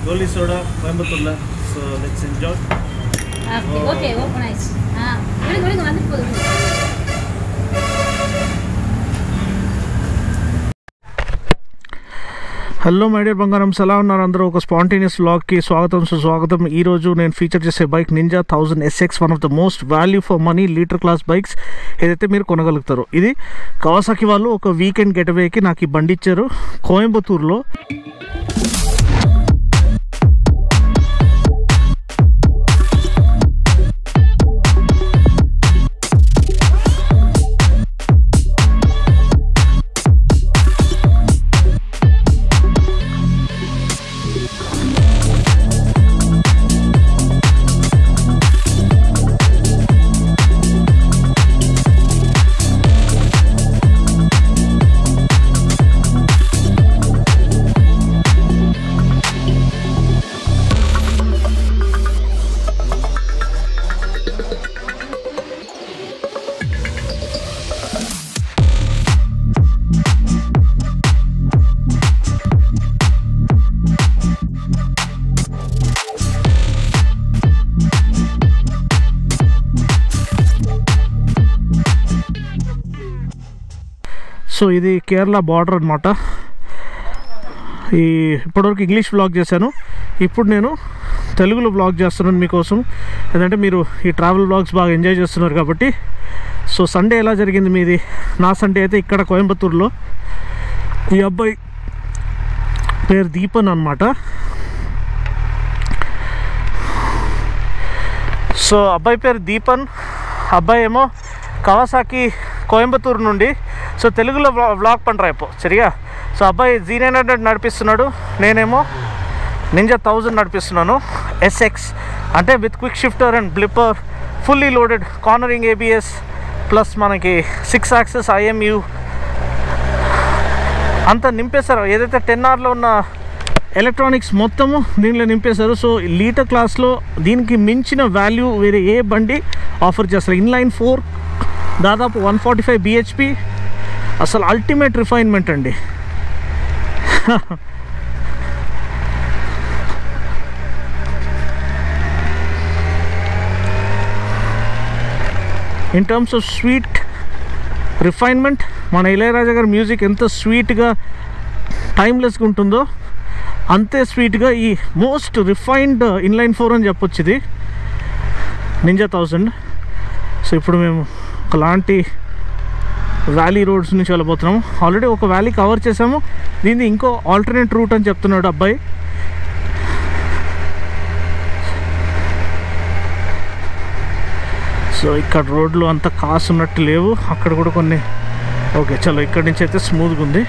గోలీ సోడా కోయంబత్తూర్లో so let's enjoy okay okay open ஆயிடுச்சு ஆ விடுங்க விடுங்க வந்துட்டு போகுது హలో మై డియర్ బంగారం ఎలా ఉన్నారు అందరూ ఒక స్పాంటేనియస్ వ్లాగ్కి స్వాగతం సుస్వాగతం ఈ రోజు నేను ఫీచర్ చేసే bike Ninja thousand SX one of the most value for money litre class bikes ఏదైతే మీరు కొనగలుగుతారో ఇది కవాసాకి వాళ్ళు ఒక వీకెండ్ గెటవేకి నాకు ఈ బండి ఇచ్చారు కోయంబత్తూరులో సో ఇది కేరళ బార్డర్ అనమాట ఈ ఇప్పటివరకు ఇంగ్లీష్ బ్లాగ్ చేశాను ఇప్పుడు నేను తెలుగులో బ్లాగ్ చేస్తున్నాను మీకోసం ఎందుకంటే మీరు ఈ ట్రావెల్ బ్లాగ్స్ బాగా ఎంజాయ్ చేస్తున్నారు కాబట్టి సో సండే ఎలా జరిగింది మీది నా సండే అయితే ఇక్కడ కోయంబత్తూరులో ఈ అబ్బాయి పేరు దీపన్ అనమాట సో అబ్బాయి పేరు దీపన్ అబ్బాయి ఏమో కవాసాకి కోయంబత్తూరు నుండి సో తెలుగులో వ్లా- వ్లాగ్ పండ్రా ఇప్పు సరిగా సో అబ్బాయి జీ నైన్ హండ్రెడ్ నడిపిస్తున్నాడు నేనేమో నింజా థౌజండ్ నడిపిస్తున్నాను ఎస్ఎక్స్ అంటే with quick shifter and blipper fully loaded cornering ABS plus మనకి సిక్స్ యాక్సెస్ ఐఎంయు అంతా నింపేశారు ఏదైతే టెన్ ఆర్లో ఉన్న ఎలక్ట్రానిక్స్ మొత్తము దీనిలో నింపేశారు సో లీటర్ క్లాస్లో దీనికి మించిన వాల్యూ వేరే ఏ బండి ఆఫర్ చేస్తారు ఇన్లైన్ ఫోర్ దాదాపు వన్ ఫార్టీ ఫైవ్ బిహెచ్పి అసలు అల్టిమేట్ రిఫైన్మెంట్ అండి in terms of sweet refinement మన ఇళయరాజా గారి మ్యూజిక్ ఎంత స్వీట్గా టైమ్లెస్గా ఉంటుందో అంతే స్వీట్గా ఈ మోస్ట్ రిఫైన్డ్ ఇన్లైన్ ఫోర్ అని చెప్పొచ్చు ఇది నింజా థౌజండ్ సో ఇప్పుడు మేము ఒకలాంటి వ్యాలీ రోడ్స్ నుంచి వెళ్ళబోతున్నాము ఆల్రెడీ ఒక వ్యాలీ కవర్ చేసాము దీన్ని ఇంకో ఆల్టర్నేట్ రూట్ అని చెప్తున్నాడు అబ్బాయి సో ఇక్కడ రోడ్లు అంత కాసు ఉన్నట్టు లేవు అక్కడ కూడా కొన్ని ఓకే చలో ఇక్కడ నుంచి అయితే స్మూత్గా ఉంది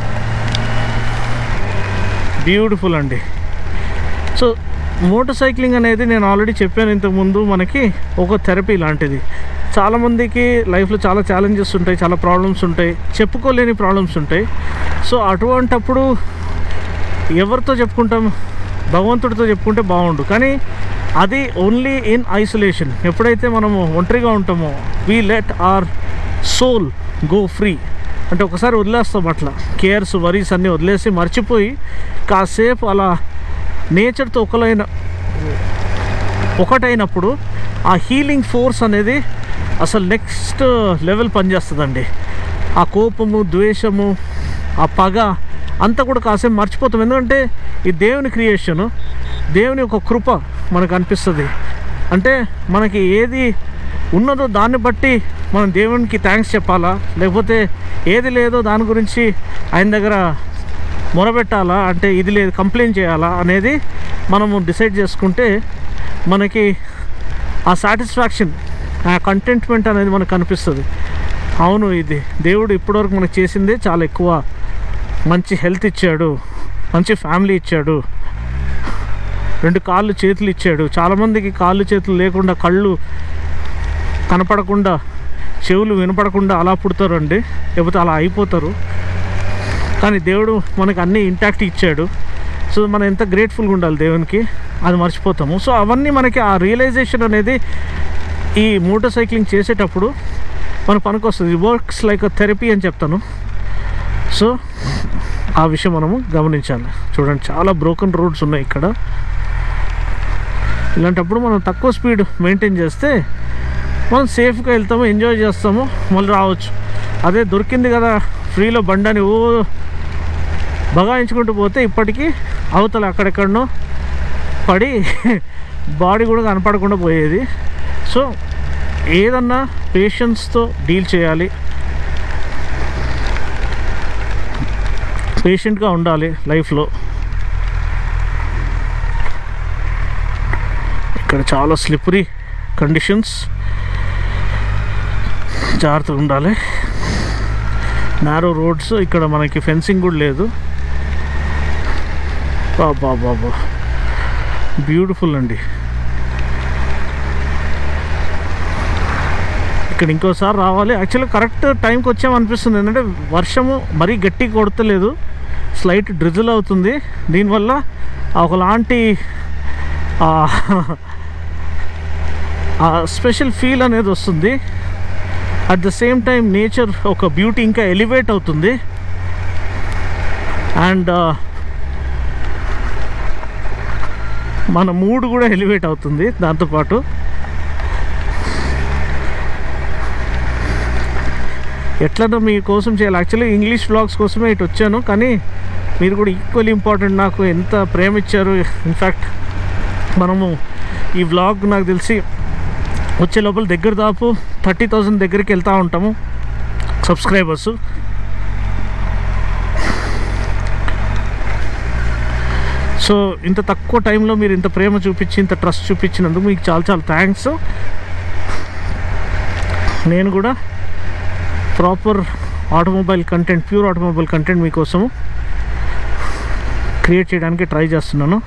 బ్యూటిఫుల్ అండి సో మోటార్ సైక్లింగ్ అనేది నేను ఆల్రెడీ చెప్పాను ఇంతకుముందు మనకి ఒక థెరపీ లాంటిది చాలామందికి లైఫ్లో చాలా ఛాలెంజెస్ ఉంటాయి చాలా ప్రాబ్లమ్స్ ఉంటాయి చెప్పుకోలేని ప్రాబ్లమ్స్ ఉంటాయి సో అటువంటప్పుడు ఎవరితో చెప్పుకుంటాం భగవంతుడితో చెప్పుకుంటే బాగుండు కానీ అది ఓన్లీ ఇన్ ఐసోలేషన్ ఎప్పుడైతే మనము ఒంటరిగా ఉంటామో we let our soul go free అంటే ఒకసారి వదిలేస్తాం అట్లా కేర్స్ వరీస్ అన్నీ వదిలేసి మర్చిపోయి కాసేపు అలా నేచర్తో ఒకలైన ఒకటైనప్పుడు ఆ హీలింగ్ ఫోర్స్ అనేది అసలు నెక్స్ట్ లెవెల్ పనిచేస్తుందండి ఆ కోపము ద్వేషము ఆ పగ అంతా కూడా కాసేపు మర్చిపోతాం ఎందుకంటే ఈ దేవుని క్రియేషను దేవుని ఒక కృప మనకు అనిపిస్తుంది అంటే మనకి ఏది ఉన్నదో దాన్ని బట్టి మనం దేవునికి థ్యాంక్స్ చెప్పాలా లేకపోతే ఏది లేదో దాని గురించి ఆయన దగ్గర మొరబెట్టాలా అంటే ఇది లేదు కంప్లైంట్ చేయాలా అనేది మనము డిసైడ్ చేసుకుంటే మనకి ఆ సాటిస్ఫాక్షన్ ఆ కంటెంట్మెంట్ అనేది మనకు కనిపిస్తుంది అవును ఇది దేవుడు ఇప్పటివరకు మనకు చేసిందే చాలా ఎక్కువ మంచి హెల్త్ ఇచ్చాడు మంచి ఫ్యామిలీ ఇచ్చాడు రెండు కాళ్ళు చేతులు ఇచ్చాడు చాలామందికి కాళ్ళు చేతులు లేకుండా కళ్ళు కనపడకుండా చెవులు వినపడకుండా అలా పుడతారండి లేకపోతే అలా అయిపోతారు కానీ దేవుడు మనకు అన్నీ ఇంటాక్ట్ ఇచ్చాడు సో మనం ఎంత గ్రేట్ఫుల్గా ఉండాలి దేవునికి అది మర్చిపోతాము సో అవన్నీ మనకి ఆ రియలైజేషన్ అనేది ఈ మోటార్ సైక్లింగ్ చేసేటప్పుడు మన పనికి వస్తుంది వర్క్స్ లైక్ అ థెరపీ అని చెప్తాను సో ఆ విషయం మనము గమనించాలి చూడండి చాలా బ్రోకన్ రోడ్స్ ఉన్నాయి ఇక్కడ ఇలాంటప్పుడు మనం తక్కువ స్పీడ్ మెయింటైన్ చేస్తే మనం సేఫ్గా వెళ్తాము ఎంజాయ్ చేస్తాము మళ్ళీ రావచ్చు అదే దొరికింది కదా ఫ్రీలో బండని ఓ బగాయించుకుంటూ పోతే ఇప్పటికీ అవతల అక్కడెక్కడనో పడి బాడీ కూడా కనపడకుండా పోయేది సో ఏదన్నా పేషెన్స్తో డీల్ చేయాలి పేషెంట్గా ఉండాలి లైఫ్లో ఇక్కడ చాలా స్లిప్పరీ కండిషన్స్ జాగ్రత్తగా ఉండాలి నారో రోడ్స్ ఇక్కడ మనకి ఫెన్సింగ్ కూడా లేదు బాబా బాబా బ్యూటిఫుల్ అండి ఇక్కడ ఇంకోసారి రావాలి యాక్చువల్గా కరెక్ట్ టైంకి వచ్చామనిపిస్తుంది ఎందుకంటే వర్షము మరీ గట్టిగా కొడతలేదు స్లైట్ డ్రిజిల్ అవుతుంది దీనివల్ల ఒకలాంటి స్పెషల్ ఫీల్ అనేది వస్తుంది at the same time nature ఒక బ్యూటీ ఇంకా ఎలివేట్ అవుతుంది అండ్ మన మూడ్ కూడా ఎలివేట్ అవుతుంది దాంతోపాటు ఎట్లనో మీకోసం చేయాలి యాక్చువల్లీ ఇంగ్లీష్ వ్లాగ్స్ కోసమే ఇటు వచ్చాను కానీ మీరు కూడా ఈక్వల్ ఇంపార్టెంట్ నాకు ఎంత ప్రేమ ఇచ్చారు ఇన్ఫ్యాక్ట్ మనము ఈ వ్లాగ్ నాకు తెలిసి వచ్చే లోపల దగ్గర దాపు థర్టీ థౌజండ్ దగ్గరికి వెళ్తూ ఉంటాము సబ్స్క్రైబర్స్ సో ఇంత తక్కువ టైంలో మీరు ఇంత ప్రేమ చూపించి ఇంత ట్రస్ట్ చూపించినందుకు మీకు చాలా చాలా థ్యాంక్స్ నేను కూడా proper automobile content pure automobile content మీకోసము క్రియేట్ చేయడానికి ట్రై చేస్తున్నాను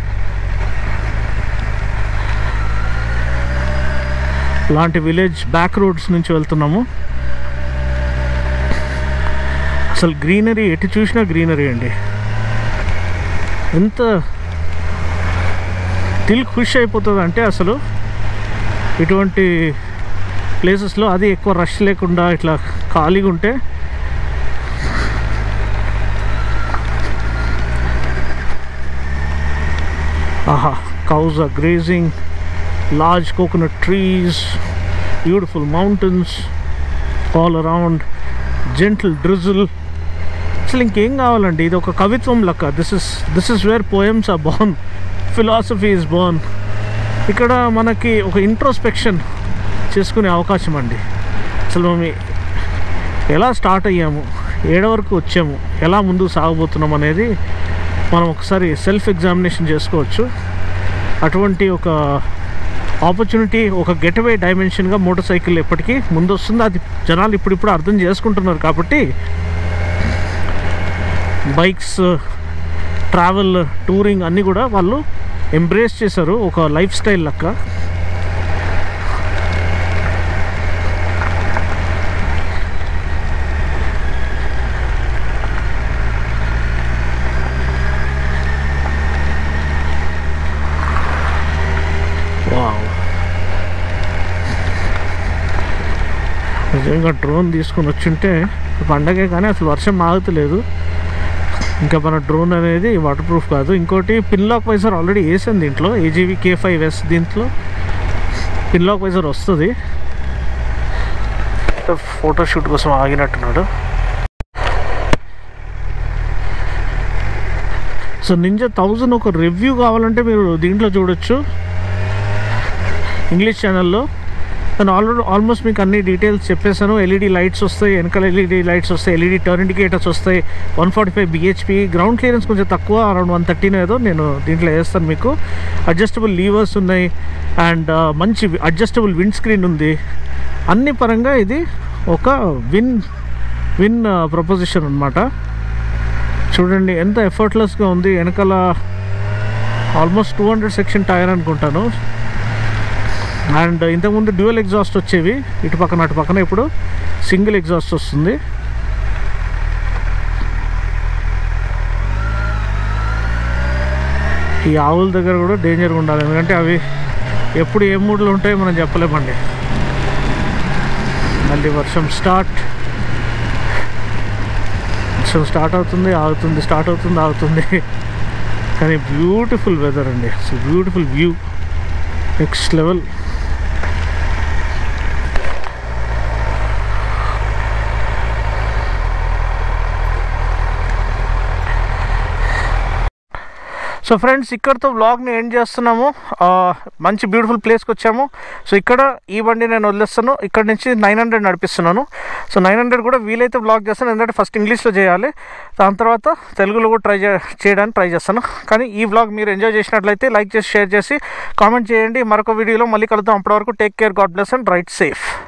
లాంటి విలేజ్ బ్యాక్ రోడ్స్ నుంచి వెళ్తున్నాము అసలు గ్రీనరీ ఎటు చూసినా గ్రీనరీ అండి ఎంత దిల్ ఖుష్ అయిపోతుంది అంటే అసలు ఇటువంటి ప్లేసెస్లో అది ఎక్కువ రష్ లేకుండా ఇట్లా ఖాళీగా ఉంటే ఆహా cows are grazing large coconut trees, beautiful mountains all around, gentle drizzle. అసలు ఇంకేం కావాలండి ఇది ఒక కవిత్వం లెక్క this is this is where poems are born philosophy is born ఇక్కడ మనకి ఒక ఇంట్రోస్పెక్షన్ చేసుకునే అవకాశం అండి అసలు మేము ఎలా స్టార్ట్ అయ్యాము ఏడ వరకు వచ్చాము ఎలా ముందుకు సాగబోతున్నాం అనేది మనం ఒకసారి సెల్ఫ్ ఎగ్జామినేషన్ చేసుకోవచ్చు అటువంటి ఒక ఆపర్చునిటీ ఒక గెటవే డైమెన్షన్గా మోటార్ సైకిల్ ఎప్పటికీ ముందు వస్తుంది అది జనాలు ఇప్పుడిప్పుడు అర్థం చేసుకుంటున్నారు కాబట్టి బైక్స్ ట్రావెల్ టూరింగ్ అన్నీ కూడా వాళ్ళు ఎంబ్రేస్ చేశారు ఒక లైఫ్ స్టైల్ లెక్క వావ్ నిజంగా డ్రోన్ తీసుకొని వచ్చింటే పండగే కానీ అసలు వర్షం ఆగుతలేదు ఇంకా మన డ్రోన్ అనేది వాటర్ ప్రూఫ్ కాదు ఇంకోటి పిన్లాక్ వైజర్ ఆల్రెడీ వేసాను దీంట్లో ఏజీవీ కే ఫైవ్ ఎస్ దీంట్లో పిన్లాక్ వైజర్ వస్తుంది ఫోటోషూట్ కోసం ఆగినట్టున్నాడు సో నింజా థౌజండ్ ఒక రివ్యూ కావాలంటే మీరు దీంట్లో చూడొచ్చు ఇంగ్లీష్ ఛానల్లో నేను ఆల్రెడీ ఆల్మోస్ట్ మీకు అన్ని డీటెయిల్స్ చెప్పేశాను ఎల్ఈడి లైట్స్ వస్తాయి వెనకాల ఎల్ఈడి లైట్స్ వస్తాయి ఎల్ఈడి టర్న్ ఇండికేటర్స్ వస్తాయి one forty five BHP ground clearance కొంచెం తక్కువ అరౌండ్ వన్ థర్టీన్ ఏదో నేను దీంట్లో వేస్తాను మీకు అడ్జస్టబుల్ లీవర్స్ ఉన్నాయి అండ్ మంచి అడ్జస్టబుల్ విండ్ స్క్రీన్ ఉంది అన్ని పరంగా ఇది ఒక విన్ విన్ ప్రపోజిషన్ అనమాట చూడండి ఎంత ఎఫర్ట్లెస్గా ఉంది వెనకాల almost two hundred section tyre అనుకుంటాను అండ్ ఇంతకుముందు డ్యూయల్ ఎగ్జాస్ట్ వచ్చేవి ఇటు పక్కన అటు పక్కన ఇప్పుడు సింగిల్ ఎగ్జాస్ట్ వస్తుంది ఈ ఆవుల దగ్గర కూడా డేంజర్గా ఉండాలి ఎందుకంటే అవి ఎప్పుడు ఏ మూడ్లో ఉంటాయో మనం చెప్పలేమండి మళ్ళీ వర్షం స్టార్ట్ వర్షం స్టార్ట్ అవుతుంది ఆగుతుంది స్టార్ట్ అవుతుంది ఆగుతుంది కానీ బ్యూటిఫుల్ వెదర్ అండి అసలు beautiful view next level so friends ఇక్కడతో వ్లాగ్ని ఎండ్ చేస్తున్నాము ఆ, మంచి బ్యూటిఫుల్ ప్లేస్కి వచ్చాము సో ఇక్కడ ఈ బండి నేను వదిలేస్తాను ఇక్కడ నుంచి నైన్ హండ్రెడ్ నడిపిస్తున్నాను సో నైన్ హండ్రెడ్ కూడా వీలైతే వ్లాగ్ చేస్తాను ఎందుకంటే ఫస్ట్ ఇంగ్లీష్లో చేయాలి దాని తర్వాత తెలుగులో కూడా ట్రై చే చేయడానికి ట్రై చేస్తాను కానీ ఈ వ్లాగ్ మీరు ఎంజాయ్ చేసినట్లయితే లైక్ చేసి షేర్ చేసి కామెంట్ చేయండి మరొక వీడియోలో మళ్ళీ కలుద్దాం అప్పటివరకు take care god bless and ride safe